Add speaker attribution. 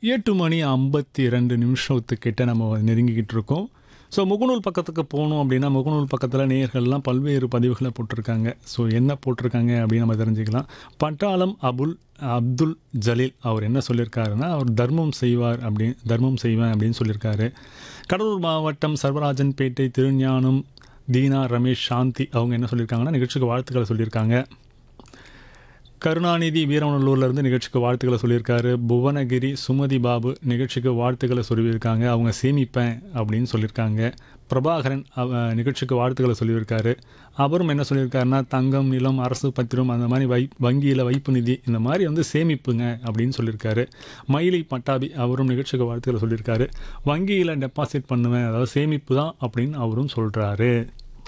Speaker 1: எட்டு மணி ஐம்பத்தி ரெண்டு நிமிஷத்துக்கிட்ட நம்ம நெருங்கிக்கிட்டு இருக்கோம் ஸோ முகநூல் பக்கத்துக்கு போகணும் அப்படின்னா முகநூல் பக்கத்தில் நேயர்கள்லாம் பல்வேறு பதிவுகளை போட்டிருக்காங்க ஸோ என்ன போட்டிருக்காங்க அப்படின்னு நம்ம தெரிஞ்சுக்கலாம் பட்டாளம் அபுல் அப்துல் ஜலீல் அவர் என்ன சொல்லியிருக்காருன்னா அவர் தர்மம் செய்வார் அப்படி தர்மம் செய்வேன் அப்படின்னு சொல்லியிருக்காரு கடலூர் மாவட்டம் சர்வராஜன்பேட்டை திருஞானம் தீனா ரமேஷ் சாந்தி அவங்க என்ன சொல்லியிருக்காங்கன்னா நிகழ்ச்சிக்கு வாழ்த்துக்களை சொல்லியிருக்காங்க கருணாநிதி வீரவநல்லூர்ல இருந்து நிகழ்ச்சிக்கு வாழ்த்துக்களை சொல்லியிருக்காரு புவனகிரி சுமதி பாபு நிகழ்ச்சிக்கு வாழ்த்துக்களை சொல்லியிருக்காங்க அவங்க சேமிப்பேன் அப்படின்னு சொல்லியிருக்காங்க பிரபாகரன் அவ நிகழ்ச்சிக்கு வாழ்த்துக்களை சொல்லியிருக்காரு அவரும் என்ன சொல்லியிருக்காருன்னா தங்கம் நிலம் அரசு பத்திரம் அந்த மாதிரி வை வங்கியில் வைப்பு நிதி இந்த மாதிரி வந்து சேமிப்புங்க அப்படின்னு சொல்லியிருக்காரு மயிலை பட்டாபி அவரும் நிகழ்ச்சிக்கு வாழ்த்துக்களை சொல்லியிருக்காரு வங்கியில் டெபாசிட் பண்ணுவேன் அதாவது சேமிப்பு தான் அப்படின்னு அவரும் சொல்கிறாரு